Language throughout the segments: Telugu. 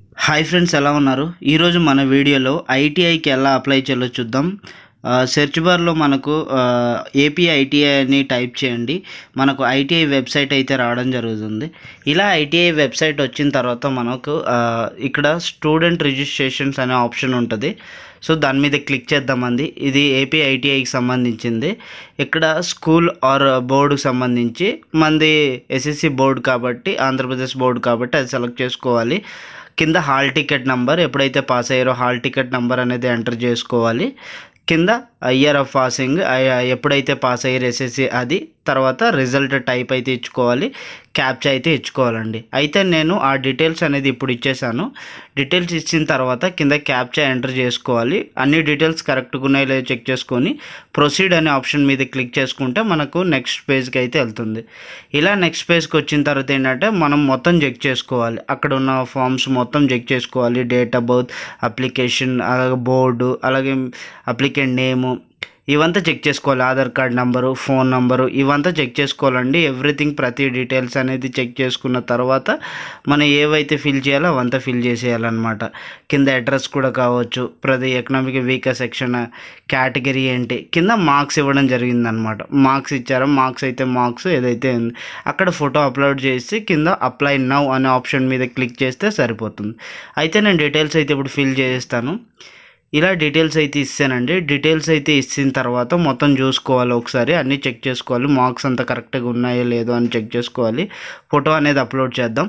హాయ్ ఫ్రెండ్స్ ఎలా ఉన్నారు ఈరోజు మన వీడియోలో ఐటీఐకి ఎలా అప్లై చేయాలో చూద్దాం ఆ, సెర్చ్ బార్లో మనకు ఆ, ఏపీ ఐటీఐ అని టైప్ చేయండి మనకు ఐటీఐ వెబ్సైట్ అయితే రావడం జరుగుతుంది ఇలా ఐటీఐ వెబ్సైట్ వచ్చిన తర్వాత మనకు ఆ, ఇక్కడ స్టూడెంట్ రిజిస్ట్రేషన్స్ అనే ఆప్షన్ ఉంటుంది సో దాని మీద క్లిక్ చేద్దామంది ఇది ఏపీ ఐటీఐకి సంబంధించింది ఇక్కడ స్కూల్ ఆర్ బోర్డుకి సంబంధించి మంది ఎస్ఎస్సి బోర్డు కాబట్టి ఆంధ్రప్రదేశ్ బోర్డు కాబట్టి అది సెలెక్ట్ చేసుకోవాలి కింద హాల్ టికెట్ నంబర్ ఎప్పుడైతే పాస్ అయ్యారో హాల్ టికెట్ నంబర్ అనేది ఎంటర్ చేసుకోవాలి కింద ఇయర్ ఆఫ్ పాసింగ్ ఎప్పుడైతే పాస్ అయ్యారు ఎస్ఎస్సి అది తర్వాత రిజల్ట్ టైప్ అయితే ఇచ్చుకోవాలి క్యాప్చా అయితే ఇచ్చుకోవాలండి అయితే నేను ఆ డీటెయిల్స్ అనేది ఇప్పుడు ఇచ్చేసాను డీటెయిల్స్ ఇచ్చిన తర్వాత కింద క్యాప్చా ఎంటర్ చేసుకోవాలి అన్ని డీటెయిల్స్ కరెక్ట్గా ఉన్నాయో లేదో చెక్ చేసుకొని ప్రొసీడ్ అనే ఆప్షన్ మీద క్లిక్ చేసుకుంటే మనకు నెక్స్ట్ పేజ్కి అయితే వెళ్తుంది ఇలా నెక్స్ట్ పేజ్కి వచ్చిన తర్వాత ఏంటంటే మనం మొత్తం చెక్ చేసుకోవాలి అక్కడ ఉన్న ఫామ్స్ మొత్తం చెక్ చేసుకోవాలి డేట్ ఆఫ్ బర్త్ అప్లికేషన్ అలాగే బోర్డు అలాగే అప్లికెంట్ నేము ఇవంతా చెక్ చేసుకోవాలి Aadhaar card number phone number ఇవంతా చెక్ చేసుకోవాలండి ఎవ్రీథింగ్ ప్రతి డీటెయిల్స్ అనేది చెక్ చేసుకున్న తర్వాత మనం ఏవైతే ఫిల్ చేయాలో అవంతా ఫిల్ చేసేయాలన్నమాట కింద అడ్రస్ కూడా కావచ్చు ప్రతి ఎకనామిక్ వీకర్ సెక్షన్ కేటగిరీ ఏంటి కింద మార్క్స్ ఇవ్వడం జరిగిందనమాట మార్క్స్ ఇచ్చారో మార్క్స్ అయితే మార్క్స్ ఏదైతే ఉంది అక్కడ ఫోటో అప్లోడ్ చేసి కింద అప్లై నౌ అనే ఆప్షన్ మీద క్లిక్ చేస్తే సరిపోతుంది అయితే నేను డీటెయిల్స్ అయితే ఇప్పుడు ఫిల్ చేస్తాను ఇలా డీటెయిల్స్ అయితే ఇస్తానండి డీటెయిల్స్ అయితే ఇచ్చిన తర్వాత మొత్తం చూసుకోవాలి ఒకసారి అన్నీ చెక్ చేసుకోవాలి మార్క్స్ అంతా కరెక్ట్గా ఉన్నాయో లేదో అని చెక్ చేసుకోవాలి ఫోటో అనేది అప్లోడ్ చేద్దాం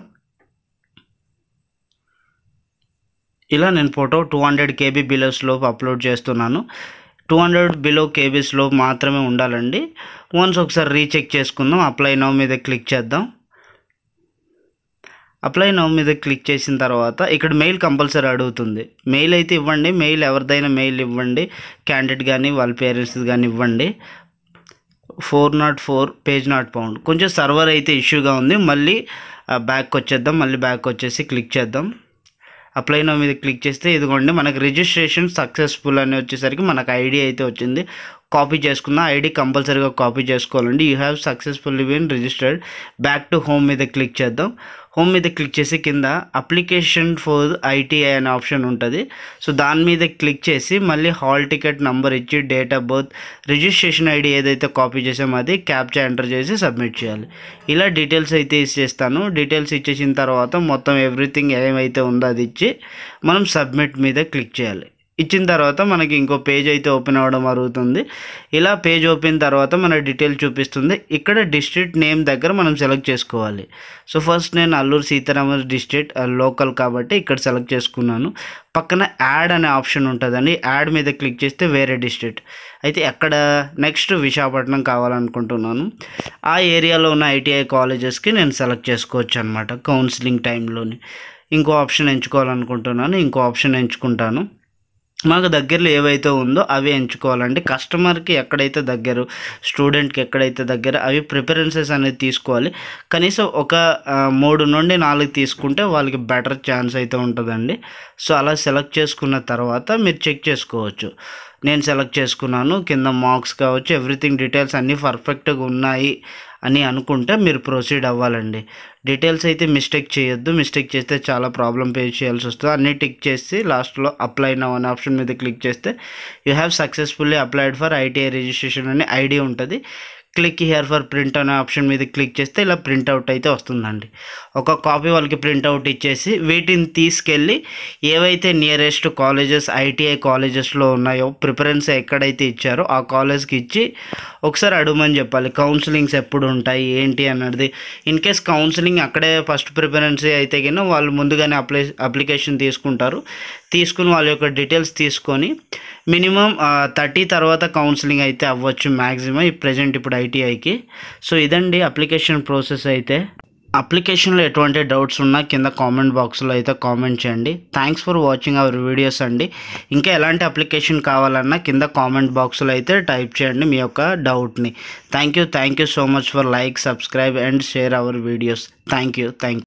ఇలా నేను ఫోటో టూ హండ్రెడ్ కేబీ బిలోస్లో అప్లోడ్ చేస్తున్నాను టూ హండ్రెడ్ బిలో కేబీస్లో మాత్రమే ఉండాలండి వన్స్ ఒకసారి రీచెక్ చేసుకుందాం అప్లై నౌ మీద క్లిక్ చేద్దాం అప్లై నౌ మీద క్లిక్ చేసిన తర్వాత ఇక్కడ మెయిల్ కంపల్సరీ అడుగుతుంది మెయిల్ అయితే ఇవ్వండి మెయిల్ ఎవరిదైనా మెయిల్ ఇవ్వండి క్యాండిడేట్ కానీ వాళ్ళ పేరెంట్స్ కానీ ఇవ్వండి four not four page not found కొంచెం సర్వర్ అయితే ఇష్యూగా ఉంది మళ్ళీ బ్యాక్ వచ్చేద్దాం మళ్ళీ బ్యాక్ వచ్చేసి క్లిక్ చేద్దాం అప్లై నో మీద క్లిక్ చేస్తే ఇదిగోండి మనకు రిజిస్ట్రేషన్ సక్సెస్ఫుల్ అని వచ్చేసరికి మనకు ఐడి అయితే వచ్చింది కాపీ చేసుకున్న ఐడి కంపల్సరీగా కాపీ చేసుకోవాలండి you have successfully been registered back to home మీద క్లిక్ చేద్దాం హోమ్ మీద క్లిక్ చేసి కింద అప్లికేషన్ ఫర్ ఐటీఐ అనే ఆప్షన్ ఉంటుంది సో దాని మీద క్లిక్ చేసి మళ్ళీ హాల్ టికెట్ నంబర్ ఇచ్చి date of birth registration ID ఏదైతే కాపీ చేసామో అది క్యాప్చా ఎంటర్ చేసి సబ్మిట్ చేయాలి ఇలా డీటెయిల్స్ అయితే ఇచ్చేస్తాను డీటెయిల్స్ ఇచ్చేసిన తర్వాత మొత్తం ఎవ్రీథింగ్ ఏమైతే ఉందో అది ఇచ్చి మనం సబ్మిట్ మీద క్లిక్ చేయాలి ఇచ్చిన తర్వాత మనకి ఇంకో పేజ్ అయితే ఓపెన్ అవ్వడం జరుగుతుంది ఇలా పేజ్ ఓపెన్ తర్వాత మన డీటెయిల్ చూపిస్తుంది ఇక్కడ డిస్ట్రిక్ట్ నేమ్ దగ్గర మనం సెలెక్ట్ చేసుకోవాలి సో ఫస్ట్ నేను అల్లూరు సీతారామరాజు డిస్ట్రిక్ట్ లోకల్ కాబట్టి ఇక్కడ సెలెక్ట్ చేసుకున్నాను పక్కన యాడ్ అనే ఆప్షన్ ఉంటుందండి యాడ్ మీద క్లిక్ చేస్తే వేరే డిస్ట్రిక్ట్ అయితే ఎక్కడ నెక్స్ట్ విశాఖపట్నం కావాలనుకుంటున్నాను ఆ ఏరియాలో ఉన్న ఐటీఐ కాలేజెస్కి నేను సెలెక్ట్ చేసుకోవచ్చు అనమాట కౌన్సిలింగ్ టైంలోని ఇంకో ఆప్షన్ ఎంచుకోవాలనుకుంటున్నాను ఇంకో ఆప్షన్ ఎంచుకుంటాను మాకు దగ్గరలో ఏవైతే ఉందో అవి ఎంచుకోవాలండి కస్టమర్కి ఎక్కడైతే దగ్గర స్టూడెంట్కి ఎక్కడైతే దగ్గర అవి ప్రిఫరెన్సెస్ అనేది తీసుకోవాలి కనీసం ఒక ఆ, మూడు నుండి నాలుగు తీసుకుంటే వాళ్ళకి బెటర్ ఛాన్స్ అయితే ఉంటుందండి సో అలా సెలెక్ట్ చేసుకున్న తర్వాత మీరు చెక్ చేసుకోవచ్చు నేను సెలెక్ట్ చేసుకున్నాను కింద మార్క్స్ కావచ్చు ఎవ్రీథింగ్ డీటెయిల్స్ అన్నీ పర్ఫెక్ట్గా ఉన్నాయి అని అనుకుంటే మీరు ప్రొసీడ్ అవ్వాలండి డీటెయిల్స్ అయితే మిస్టేక్ చేయొద్దు మిస్టేక్ చేస్తే చాలా ప్రాబ్లం పే చేయాల్సి వస్తుంది అన్నీ టిక్ చేసి లాస్ట్లో అప్లై నౌ అనే ఆప్షన్ మీద క్లిక్ చేస్తే you have successfully applied for ITI registration అనే ఐడి ఉంటుంది క్లిక్ హియర్ ఫర్ ప్రింట్ అనే ఆప్షన్ మీద క్లిక్ చేస్తే ఇలా ప్రింట్అవుట్ అయితే వస్తుందండి ఒక కాపీ వాళ్ళకి ప్రింట్అవుట్ ఇచ్చేసి వీటిని తీసుకెళ్ళి ఏవైతే నియరెస్ట్ కాలేజెస్ ఐటీఐ కాలేజెస్లో ఉన్నాయో ప్రిఫరెన్స్ ఎక్కడైతే ఇచ్చారో ఆ కాలేజ్కి ఇచ్చి ఒకసారి అడగమని చెప్పాలి కౌన్సిలింగ్స్ ఎప్పుడు ఉంటాయి ఏంటి అన్నది ఇన్ కేస్ కౌన్సిలింగ్ అక్కడే ఫస్ట్ ప్రిఫరెన్స్ అయితే కన్నా వాళ్ళు ముందుగానే అప్లై అప్లికేషన్ తీసుకుంటారు తీసుకుని వాళ్ళ యొక్క డీటెయిల్స్ తీసుకొని మినిమం థర్టీ తర్వాత కౌన్సిలింగ్ అయితే అవ్వచ్చు మ్యాక్సిమం ఈ ప్రజెంట్ ఇప్పుడు ఐటీఐకి సో ఇదండి అప్లికేషన్ ప్రాసెస్ అయితే అప్లికేషన్లో ఎటువంటి డౌట్స్ ఉన్నా కింద కామెంట్ బాక్స్లో అయితే కామెంట్ చేయండి thanks for watching our videos అండి ఇంకా ఎలాంటి అప్లికేషన్ కావాలన్నా కింద కామెంట్ బాక్స్లో అయితే టైప్ చేయండి మీ యొక్క డౌట్ని thank you thank you so much for like subscribe and share our videos thank you thank